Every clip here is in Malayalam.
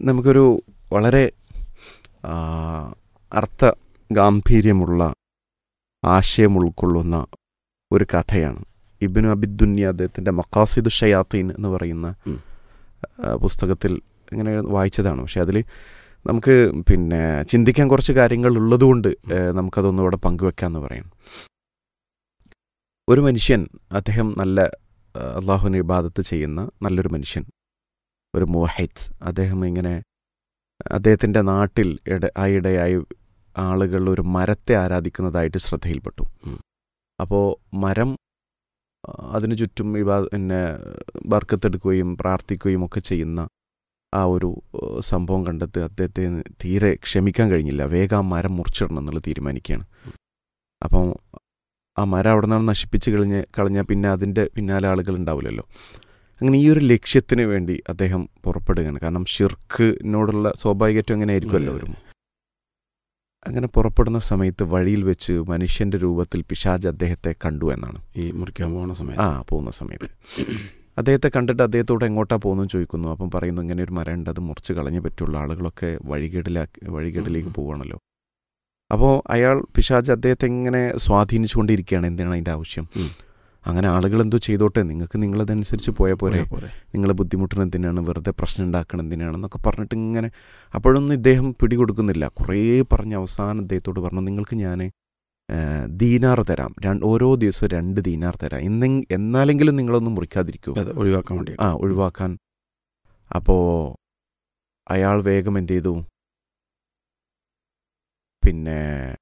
നമുക്കൊരു വളരെ ആ, അർത്ഥ ഗാംഭീര്യമുള്ള ആശയം ഉൾക്കൊള്ളുന്ന ഒരു കഥയാണ് ഇബിനു അബിദുന്യ അദ്ദേഹത്തിൻ്റെ മക്കാസിദു ഷയാത്തീൻ എന്ന് പറയുന്ന ഉം. ആ, പുസ്തകത്തിൽ ഇങ്ങനെ വായിച്ചതാണ് പക്ഷെ അതിൽ നമുക്ക് പിന്നെ ചിന്തിക്കാൻ കുറച്ച് കാര്യങ്ങൾ ഉള്ളതുകൊണ്ട് ഏ, നമുക്കതൊന്നും ഇവിടെ പങ്കുവെക്കാമെന്ന് പറയാം ഒരു മനുഷ്യൻ അദ്ദേഹം നല്ല ആ, അള്ളാഹുവിനെ ഇബാദത്ത് ചെയ്യുന്ന നല്ലൊരു മനുഷ്യൻ ഒരു മോഹൈത്ത് അദ്ദേഹം ഇങ്ങനെ അദ്ദേഹത്തിൻ്റെ നാട്ടിൽ ഇട ആയിടെയായി ആളുകൾ ഒരു മരത്തെ ആരാധിക്കുന്നതായിട്ട് ശ്രദ്ധയിൽപ്പെട്ടു ഉം. അപ്പോൾ മരം ആ, അതിനു ചുറ്റും ഇവ പിന്നെ ബർക്കത്തെടുക്കുകയും പ്രാർത്ഥിക്കുകയും ഒക്കെ ചെയ്യുന്ന ആ ഒരു ഏഹ്, സംഭവം കണ്ടെത്തി അദ്ദേഹത്തെ തീരെ ക്ഷമിക്കാൻ കഴിഞ്ഞില്ല വേഗം ആ മരം മുറിച്ചിടണം എന്നുള്ളത് തീരുമാനിക്കുകയാണ് അപ്പം ആ മരം അവിടെ നിന്നാണ് നശിപ്പിച്ച് കളഞ്ഞ് കളഞ്ഞാൽ പിന്നെ അതിൻ്റെ പിന്നാലെ ആളുകൾ ഉണ്ടാവില്ലല്ലോ അങ്ങനെ ഈ ഒരു ലക്ഷ്യത്തിന് വേണ്ടി അദ്ദേഹം പുറപ്പെടുകയാണ് കാരണം ഷിർക്കിനോടുള്ള സ്വാഭാവികത്വം അങ്ങനെ ആയിരിക്കുമല്ലോ ഒരു അങ്ങനെ പുറപ്പെടുന്ന സമയത്ത് വഴിയിൽ വെച്ച് മനുഷ്യന്റെ രൂപത്തിൽ പിശാജ് അദ്ദേഹത്തെ കണ്ടു എന്നാണ് ഈ മുറിക്കാൻ പോകുന്ന ആ സമയത്ത് പോകുന്ന സമയത്ത് അദ്ദേഹത്തെ കണ്ടിട്ട് അദ്ദേഹത്തോട് എങ്ങോട്ടാ പോകുന്നു ചോദിക്കുന്നു അപ്പം പറയുന്നു ഇങ്ങനെ ഒരു മരം ഉണ്ട് അത് മുറിച്ച് കളഞ്ഞേ പറ്റുള്ളൂ ആളുകളൊക്കെ വഴികേടിലാക്കി വഴികേടിലേക്ക് പോവുകയാണല്ലോ അപ്പോൾ അയാൾ പിശാജ് അദ്ദേഹത്തെ ഇങ്ങനെ സ്വാധീനിച്ചുകൊണ്ടിരിക്കുകയാണ് എന്തിനാണ് അതിൻ്റെ ആവശ്യം ഉം. അങ്ങനെ ആളുകൾ എന്തോ ചെയ്തോട്ടെ നിങ്ങൾക്ക് നിങ്ങളതനുസരിച്ച് പോയാൽ പോരെ പോരെ, പോരെ. നിങ്ങൾ ബുദ്ധിമുട്ടുന്നത് എന്തിനാണ് വെറുതെ പ്രശ്നം ഉണ്ടാക്കണം എന്തിനാണെന്നൊക്കെ പറഞ്ഞിട്ട് ഇങ്ങനെ അപ്പോഴൊന്നും ഇദ്ദേഹം പിടികൊടുക്കുന്നില്ല കുറേ പറഞ്ഞ് അവസാനം ഇദ്ദേഹത്തോട് പറഞ്ഞു നിങ്ങൾക്ക് ഞാൻ ദീനാർ തരാം രണ്ട് ഓരോ ദിവസവും രണ്ട് ദീനാർ തരാം എന്നെ എന്നാലെങ്കിലും നിങ്ങളൊന്നും മുറിക്കാതിരിക്കൂ അത് ഒഴിവാക്കാൻ വേണ്ടി ആ ഒഴിവാക്കാൻ അപ്പോൾ അയാൾ വേഗം എന്ത് ചെയ്തു പിന്നെ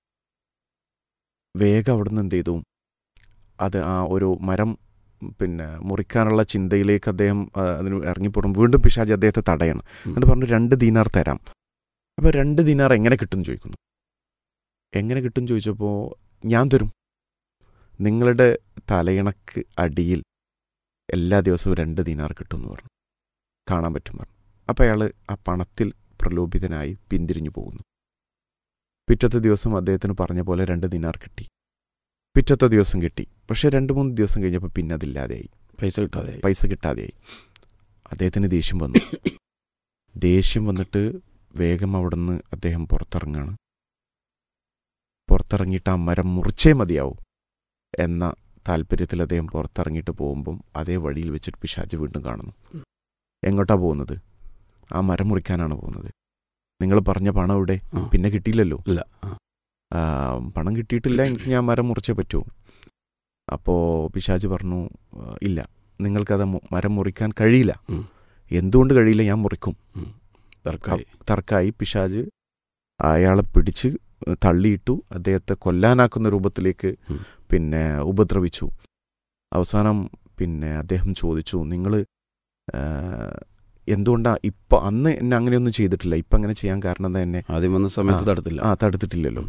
വേഗം അവിടുന്ന് എന്ത് ചെയ്തു അത് ആ ഒരു മരം പിന്നെ മുറിക്കാനുള്ള ചിന്തയിലേക്ക് അദ്ദേഹം ആ, അതിന് ഇറങ്ങിപ്പോടും വീണ്ടും പിശാജ് അദ്ദേഹത്തെ തടയണം എന്നിട്ട് പറഞ്ഞു രണ്ട് ദീനാർ തരാം അപ്പോൾ രണ്ട് ദീനാർ എങ്ങനെ കിട്ടും ചോദിക്കുന്നു എങ്ങനെ കിട്ടും ചോദിച്ചപ്പോൾ ഞാൻ തരും നിങ്ങളുടെ തലയിണക്ക് അടിയിൽ എല്ലാ ദിവസവും രണ്ട് ദീനാർ കിട്ടും എന്ന് പറഞ്ഞു കാണാൻ പറ്റും പറഞ്ഞു അപ്പോൾ അയാൾ ആ പണത്തിൽ പ്രലോഭിതനായി പിന്തിരിഞ്ഞു പോകുന്നു പിറ്റത്തെ ദിവസം അദ്ദേഹത്തിന് പറഞ്ഞ പോലെ രണ്ട് ദിനാർ കിട്ടി പിറ്റത്തെ ദിവസം കിട്ടി പക്ഷെ രണ്ട് മൂന്ന് ദിവസം കഴിഞ്ഞപ്പോൾ പിന്നെ അതില്ലാതെയായി പൈസ കിട്ടാതെ പൈസ കിട്ടാതെയായി അദ്ദേഹത്തിന് ദേഷ്യം വന്നു ദേഷ്യം വന്നിട്ട് വേഗം അവിടുന്ന് അദ്ദേഹം പുറത്തിറങ്ങാണ് പുറത്തിറങ്ങിയിട്ട് ആ മരം മുറിച്ചേ മതിയാവും എന്ന താല്പര്യത്തിൽ അദ്ദേഹം പുറത്തിറങ്ങിയിട്ട് പോകുമ്പം അതേ വഴിയിൽ വെച്ചിട്ട് പിശാജ് വീണ്ടും കാണുന്നു എങ്ങോട്ടാ പോകുന്നത് ആ മരം മുറിക്കാനാണ് പോകുന്നത് നിങ്ങൾ പറഞ്ഞ പണം ഇവിടെ ആ. പിന്നെ കിട്ടിയില്ലല്ലോ ഇല്ല ആ. ആ, പണം കിട്ടിയിട്ടില്ല എനിക്ക് ഞാൻ മരം മുറിച്ചേ പറ്റൂ അപ്പോൾ പിശാജ് പറഞ്ഞു "ആ, ഇല്ല നിങ്ങൾക്കത് മു- മരം മുറിക്കാൻ കഴിയില്ല ഉം. എന്തുകൊണ്ട് കഴിയില്ല ഞാൻ മുറിക്കും തർക്കമായി തർക്കായി പിശാജ് അയാളെ പിടിച്ച് തള്ളിയിട്ടു അദ്ദേഹത്തെ കൊല്ലാനാക്കുന്ന രൂപത്തിലേക്ക് ഉം. പിന്നെ ഉപദ്രവിച്ചു അവസാനം പിന്നെ അദ്ദേഹം ചോദിച്ചു നിങ്ങൾ എന്തുകൊണ്ടാ ഇപ്പൊ അന്ന് എന്നെ അങ്ങനെയൊന്നും ചെയ്തിട്ടില്ല ഇപ്പൊ അങ്ങനെ ചെയ്യാൻ കാരണം എന്താ എന്നെ ആദ്യം വന്ന സമയത്ത് ആ. തടുത്തില്ല ആ തടുത്തിട്ടില്ലല്ലോ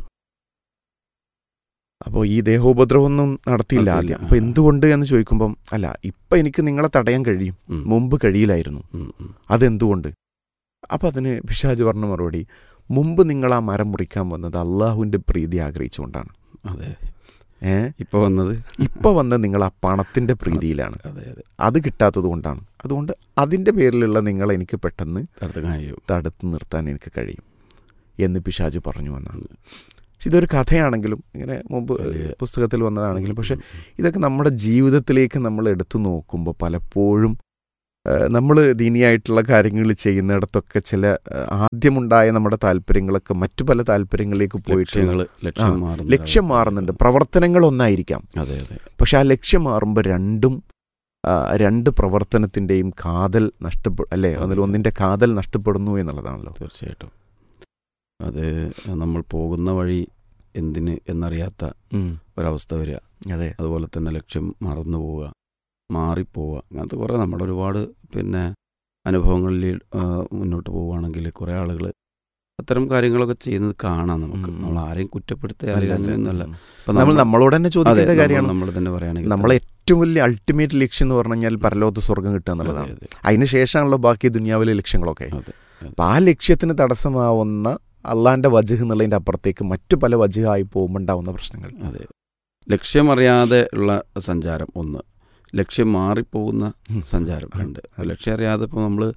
അപ്പോൾ ഈ ദേഹോപദ്രവമൊന്നും നടത്തിയില്ല നടത്തിയില്ല. ആദ്യം അപ്പൊ എന്തുകൊണ്ട് എന്ന് ചോദിക്കുമ്പം അല്ല ഇപ്പൊ എനിക്ക് നിങ്ങളെ തടയാൻ കഴിയും ഉം. മുമ്പ് കഴിയില്ലായിരുന്നു ഉം, ഉം. അതെന്തുകൊണ്ട് അപ്പം അതിന് പിശാജ് പറഞ്ഞ മറുപടി മുമ്പ് നിങ്ങൾ ആ മരം മുറിക്കാൻ വന്നത് അള്ളാഹുവിൻ്റെ പ്രീതി ആഗ്രഹിച്ചുകൊണ്ടാണ് അതെ ഏ ഇപ്പൊ വന്നത് ഇപ്പൊ വന്ന് നിങ്ങൾ ആ പണത്തിന്റെ പ്രീതിയിലാണ് അതെ അതെ അത് കിട്ടാത്തത് കൊണ്ടാണ് അതുകൊണ്ട് അതിന്റെ പേരിലുള്ള നിങ്ങൾ എനിക്ക് പെട്ടെന്ന് തടുത്ത് കഴിയും തടുത്ത് നിർത്താൻ എനിക്ക് കഴിയും എന്ന് പിശാജ് പറഞ്ഞു എന്നാണ് പക്ഷെ ഇതൊരു കഥയാണെങ്കിലും ഇങ്ങനെ മുമ്പ് വലിയ- പുസ്തകത്തിൽ വന്നതാണെങ്കിലും പക്ഷെ ഇതൊക്കെ നമ്മുടെ ജീവിതത്തിലേക്ക് നമ്മൾ എടുത്തു നോക്കുമ്പോൾ പലപ്പോഴും നമ്മൾ ദീനിയായിട്ടുള്ള കാര്യങ്ങൾ ചെയ്യുന്നിടത്തൊക്കെ ചില ആ, ആദ്യമുണ്ടായ നമ്മുടെ താല്പര്യങ്ങളൊക്കെ മറ്റു പല താല്പര്യങ്ങളിലേക്ക് പോയിട്ട് ലക്ഷ്യങ്ങള് ലക്ഷ്യം ആ, മാറുന്ന ലക്ഷ്യം മാറുന്നുണ്ട് പ്രവർത്തനങ്ങൾ ഒന്നായിരിക്കാം അതെ അതെ പക്ഷെ ആ ലക്ഷ്യം മാറുമ്പോൾ രണ്ടും ആ, രണ്ട് പ്രവർത്തനത്തിൻ്റെയും കാതൽ നഷ്ടപ്പെടും അല്ലേ അതിൽ ഒന്നിൻ്റെ കാതൽ നഷ്ടപ്പെടുന്നു എന്നുള്ളതാണല്ലോ തീർച്ചയായിട്ടും അത് നമ്മൾ പോകുന്ന വഴി എന്തിന് എന്നറിയാത്ത ഉം, ഒരവസ്ഥ വരിക അതെ അതുപോലെ തന്നെ ലക്ഷ്യം മറന്നു പോവുക മാറിപ്പോവുക അങ്ങനത്തെ കുറേ നമ്മുടെ ഒരുപാട് പിന്നെ അനുഭവങ്ങളിൽ ആ, മുന്നോട്ട് പോവുകയാണെങ്കിൽ കുറേ ആളുകൾ അത്തരം കാര്യങ്ങളൊക്കെ ചെയ്യുന്നത് കാണാം നമുക്ക് ഉം. നമ്മൾ ആരെയും കുറ്റപ്പെടുത്തുക ആരെയും അങ്ങനെയൊന്നുമല്ല ഉം. ഇപ്പം നമ്മൾ നമ്മളോട് തന്നെ ചോദിക്കേണ്ട കാര്യമാണ് നമ്മൾ തന്നെ പറയുകയാണെങ്കിൽ നമ്മളെ ഏറ്റവും വലിയ അൾട്ടിമേറ്റ് ലക്ഷ്യം എന്ന് പറഞ്ഞു കഴിഞ്ഞാൽ പരലോകത്ത് സ്വർഗം കിട്ടുക എന്നുള്ളതാണ് അതിന് ശേഷമാണല്ലോ ബാക്കി ദുനിയാവിലെ ലക്ഷ്യങ്ങളൊക്കെ അതെ അപ്പം ആ ലക്ഷ്യത്തിന് തടസ്സമാവുന്ന അള്ളാന്റെ വജഹ് എന്നുള്ളതിന്റെ അപ്പുറത്തേക്ക് മറ്റു പല വജഹായി പോകുമ്പോൾ ഉണ്ടാവുന്ന പ്രശ്നങ്ങൾ അതെ ലക്ഷ്യമറിയാതെ ഉള്ള സഞ്ചാരം ഒന്ന് ലക്ഷ്യം മാറിപ്പോകുന്ന ഉം. സഞ്ചാരം രണ്ട് അതെ. ലക്ഷ്യം അറിയാതെ ഇപ്പോൾ നമ്മൾ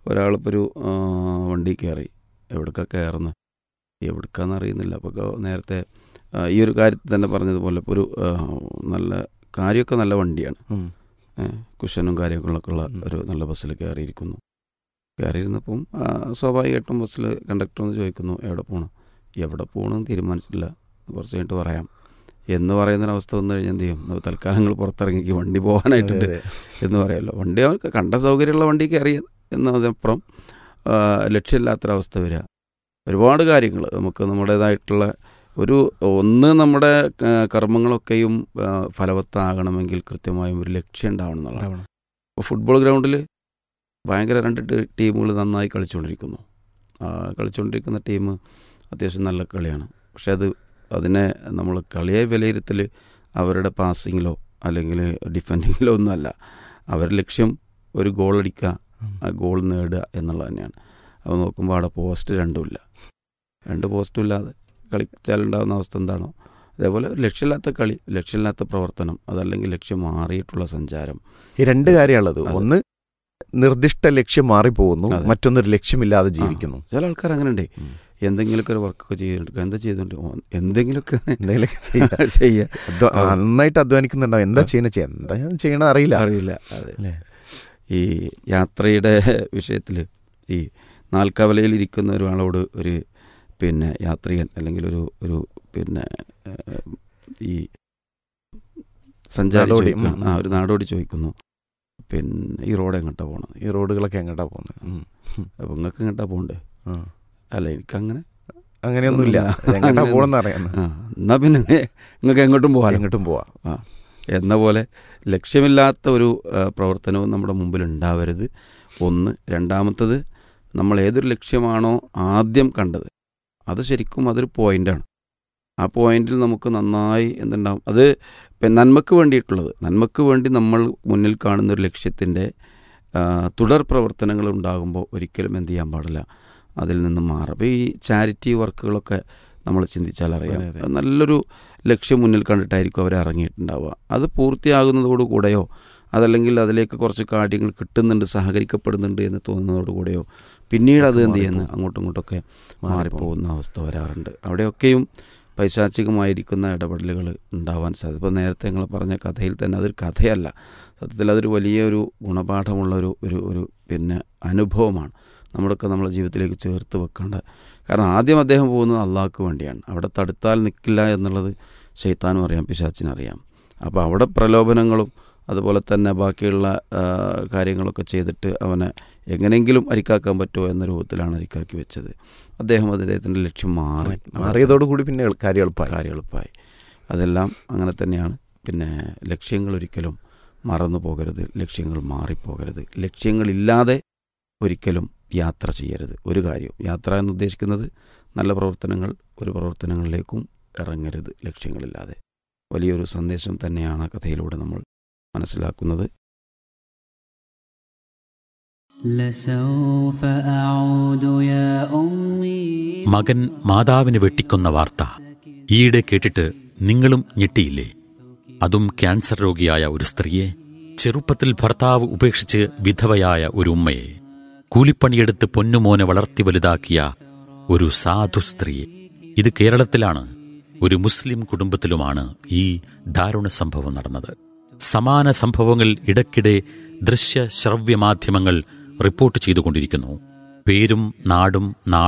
ഒരാളിപ്പോൾ ഒരു ആ, വണ്ടി കയറി എവിടേക്കാ കയറുന്നത് എവിടേക്കാന്ന് അറിയുന്നില്ല അപ്പോൾ ക- നേരത്തെ ആ, ഈ ഒരു കാര്യത്തിൽ തന്നെ പറഞ്ഞതുപോലെ ഇപ്പോൾ ഒരു ആ, നല്ല കാര്യമൊക്കെ നല്ല വണ്ടിയാണ് ഉം. ഏ, കുഷനും കാര്യങ്ങളൊക്കെ ഉള്ള ഉം. ഒരു നല്ല ബസ്സിൽ കയറിയിരിക്കുന്നു കയറിയിരുന്നപ്പം ആ, സ്വാഭാവികമായിട്ടും ബസ്സിൽ കണ്ടക്ടർ ഒന്ന് ചോദിക്കുന്നു എവിടെ പോകണം എവിടെ പോകണമെന്ന് തീരുമാനിച്ചിട്ടില്ല കുറച്ച് കഴിഞ്ഞിട്ട് പറയാം എന്ന് പറയുന്നൊരവസ്ഥ വന്നു കഴിഞ്ഞാൽ എന്ത് ചെയ്യും നമ്മൾ തൽക്കാലം നിങ്ങൾ പുറത്തിറങ്ങി വണ്ടി പോകാനായിട്ടുണ്ട് അതെ, അതെ. എന്ന് പറയുമല്ലോ വണ്ടി അവർക്ക് കണ്ട സൗകര്യമുള്ള വണ്ടി കയറി എന്നതിനപ്പുറം ആ, ലക്ഷ്യമില്ലാത്തൊരവസ്ഥ വരിക ഒരുപാട് കാര്യങ്ങൾ നമുക്ക് നമ്മുടേതായിട്ടുള്ള ഒരു ഒന്ന് നമ്മുടെ ആ, കർമ്മങ്ങളൊക്കെയും ആ, ഫലവത്താകണമെങ്കിൽ കൃത്യമായും ഒരു ലക്ഷ്യം ഉണ്ടാവണം എന്നുള്ളതാണ് ഉണ്ടാവണം. ഇപ്പോൾ ഫുട്ബോൾ ഗ്രൗണ്ടിൽ ഭയങ്കര രണ്ട് ടീമുകൾ നന്നായി കളിച്ചുകൊണ്ടിരിക്കുന്നു ആ, കളിച്ചുകൊണ്ടിരിക്കുന്ന ടീം അത്യാവശ്യം നല്ല കളിയാണ് പക്ഷെ അത് അതിനെ നമ്മൾ കളിയെ വിലയിരുത്തൽ അവരുടെ പാസിങ്ങിലോ അല്ലെങ്കിൽ ഡിഫെൻഡിങ്ങിലോ ഒന്നുമല്ല അവരുടെ ലക്ഷ്യം ഒരു ഗോൾ അടിക്കുക ഉം. ആ ഗോൾ നേടുക എന്നുള്ളത് തന്നെയാണ് അത് നോക്കുമ്പോൾ അവിടെ പോസ്റ്റ് രണ്ടുമില്ല രണ്ട് പോസ്റ്റും ഇല്ലാതെ കളിച്ചാലുണ്ടാകുന്ന അവസ്ഥ എന്താണോ അതേപോലെ ഒരു ലക്ഷ്യമില്ലാത്ത കളി ലക്ഷ്യമില്ലാത്ത പ്രവർത്തനം അതല്ലെങ്കിൽ ലക്ഷ്യം മാറിയിട്ടുള്ള സഞ്ചാരം ഈ രണ്ട് കാര്യമുള്ളത് അതെ. ഒന്ന് നിർദ്ദിഷ്ട ലക്ഷ്യം മാറിപ്പോകുന്നു അതെ. മറ്റൊന്നൊരു ലക്ഷ്യമില്ലാതെ ജീവിക്കുന്നു ചില ആൾക്കാർ അങ്ങനെ ഉണ്ട് ഉം. എന്തെങ്കിലുമൊക്കെ ഒരു വർക്കൊക്കെ ചെയ്തിട്ടുണ്ട് എന്താ ചെയ്തിട്ടുണ്ട് ഓ, എന്തെങ്കിലുമൊക്കെ എന്തെങ്കിലുമൊക്കെ ചെയ്യാ. ചെയ്യുക അധ്വ- ആ. നന്നായിട്ട് അധ്വാനിക്കുന്നുണ്ടാവും എന്താ ചെയ്യണ ചെയ്യാ എന്താ ചെയ്യണ അറിയില്ല അറിയില്ല അതെ അല്ലേ? ഈ യാത്രയുടെ വിഷയത്തിൽ ഈ നാൽക്കവലയിൽ ഇരിക്കുന്ന ഒരാളോട് ഒരു പിന്നെ യാത്രികൻ അല്ലെങ്കിൽ ഒരു ഒരു പിന്നെ ഏഹ്, ഈ സഞ്ചാരി നാടോടി, ചോദിക്കുന്നു. ഉം, ആ ഉം. ഒരു നാടോടി ചോദിക്കുന്നു പിന്നെ ഈ റോഡ് എങ്ങോട്ടാ പോകണത് ഈ റോഡുകളൊക്കെ എങ്ങോട്ടാ പോകുന്നത് ഉം. അപ്പോൾ നിങ്ങൾക്ക് എങ്ങോട്ടാ പോകണ്ടേ ആ. അല്ല എനിക്കങ്ങനെ അങ്ങനെയൊന്നുമില്ല ഒന്നുമില്ല. എങ്ങോട്ടാ അങ്ങനെ പോകണമെന്ന് അറിയാം ആ എന്നാൽ പിന്നെ നിങ്ങൾക്ക് എങ്ങോട്ടും പോകാം എങ്ങോട്ടും പോവാ എന്ന പോലെ ലക്ഷ്യമില്ലാത്ത ഒരു ആ, പ്രവർത്തനവും നമ്മുടെ മുമ്പിൽ ഉണ്ടാവരുത് ഒന്ന് രണ്ടാമത്തത് നമ്മൾ ഏതൊരു ലക്ഷ്യമാണോ ആദ്യം കണ്ടത് അത് ശരിക്കും അതൊരു പോയിൻ്റാണ് ആ പോയിന്റിൽ നമുക്ക് നന്നായി എന്തുണ്ടാവും അത് ഇപ്പം നന്മക്ക് വേണ്ടിയിട്ടുള്ളത് നന്മക്ക് വേണ്ടി നമ്മൾ മുന്നിൽ കാണുന്ന ഒരു ലക്ഷ്യത്തിൻ്റെ ആ, തുടർ പ്രവർത്തനങ്ങൾ ഉണ്ടാകുമ്പോൾ ഒരിക്കലും എന്ത് ചെയ്യാൻ പാടില്ല അതിൽ നിന്നും മാറും അപ്പോൾ ഈ ചാരിറ്റി വർക്കുകളൊക്കെ നമ്മൾ ചിന്തിച്ചാൽ അറിയാം അതെ, അതെ. നല്ലൊരു ലക്ഷ്യം മുന്നിൽ കണ്ടിട്ടായിരിക്കും അവർ ഇറങ്ങിയിട്ടുണ്ടാവുക അത് പൂർത്തിയാകുന്നതോടുകൂടെയോ അതല്ലെങ്കിൽ അതിലേക്ക് കുറച്ച് കാര്യങ്ങൾ കിട്ടുന്നുണ്ട് സഹകരിക്കപ്പെടുന്നുണ്ട് എന്ന് തോന്നുന്നതോടുകൂടെയോ പിന്നീട് അത് എന്ത് ചെയ്യുന്നു അങ്ങോട്ടും ഇങ്ങോട്ടൊക്കെ മാറിപ്പോകുന്ന അവസ്ഥ വരാറുണ്ട് അവിടെയൊക്കെയും പൈശാചികമായിരിക്കുന്ന ഇടപെടലുകൾ ഉണ്ടാവാൻ സാധ്യത ഇപ്പോൾ നേരത്തെ നിങ്ങൾ പറഞ്ഞ കഥയിൽ തന്നെ അതൊരു കഥയല്ല സത്യത്തിൽ അതൊരു വലിയൊരു ഗുണപാഠമുള്ള ഒരു ഒരു ഒരു പിന്നെ അനുഭവമാണ് നമ്മുടെയൊക്കെ നമ്മുടെ ജീവിതത്തിലേക്ക് ചേർത്ത് വെക്കേണ്ട കാരണം ആദ്യം അദ്ദേഹം പോകുന്നത് അള്ളാഹ്ക്ക് വേണ്ടിയാണ് അവിടെ തടുത്താൽ നിൽക്കില്ല എന്നുള്ളത് ശൈത്താനും അറിയാം പിശാച്ചിനും അറിയാം അപ്പോൾ അവിടെ പ്രലോഭനങ്ങളും അതുപോലെ തന്നെ ബാക്കിയുള്ള ആ, കാര്യങ്ങളൊക്കെ ചെയ്തിട്ട് അവനെ എങ്ങനെയെങ്കിലും അരിക്കാക്കാൻ പറ്റുമോ എന്ന രൂപത്തിലാണ് അരിക്കാക്കി വെച്ചത് അദ്ദേഹം അദ്ദേഹത്തിൻ്റെ ലക്ഷ്യം മാറി മാറിയതോടുകൂടി പിന്നെ എളു- കാര്യം എളുപ്പമായി കാര്യം എളുപ്പമായി അതെല്ലാം അങ്ങനെ തന്നെയാണ് പിന്നെ ലക്ഷ്യങ്ങൾ ഒരിക്കലും മറന്നു പോകരുത് ലക്ഷ്യങ്ങൾ മാറിപ്പോകരുത് ലക്ഷ്യങ്ങളില്ലാതെ ഒരിക്കലും യാത്ര ചെയ്യരുത് ഒരു കാര്യം യാത്ര എന്ന് ഉദ്ദേശിക്കുന്നത് നല്ല പ്രവർത്തനങ്ങൾ ഒരു പ്രവർത്തനങ്ങളിലേക്കും ഇറങ്ങരുത് ലക്ഷ്യങ്ങളില്ലാതെ വലിയൊരു സന്ദേശം തന്നെയാണ് ആ കഥയിലൂടെ നമ്മൾ മനസ്സിലാക്കുന്നത് لسوف أعود يا أمي മകൻ മാതാവിനെ വെട്ടിക്കൊന്ന വാർത്ത ഈയിടെ കേട്ടിട്ട് നിങ്ങളും ഞെട്ടിയില്ലേ അതും ക്യാൻസർ രോഗിയായ ഒരു സ്ത്രീയെ ചെറുപ്പത്തിൽ ഭർത്താവ് ഉപേക്ഷിച്ച് വിധവയായ ഒരു ഉമ്മയെ കൂലിപ്പണിയെടുത്ത് പൊന്നുമോനെ വളർത്തി വലുതാക്കിയ ഒരു സാധു സ്ത്രീയെ ഇത് കേരളത്തിലാണ് ഒരു മുസ്ലിം കുടുംബത്തിലുമാണ് ഈ ദാരുണ സംഭവം നടന്നത് സമാന സംഭവങ്ങൾ ഇടയ്ക്കിടെ ദൃശ്യ ശ്രവ്യ മാധ്യമങ്ങൾ റിപ്പോർട്ട് ചെയ്തുകൊണ്ടിരിക്കുന്നു പേരും നാടും നാ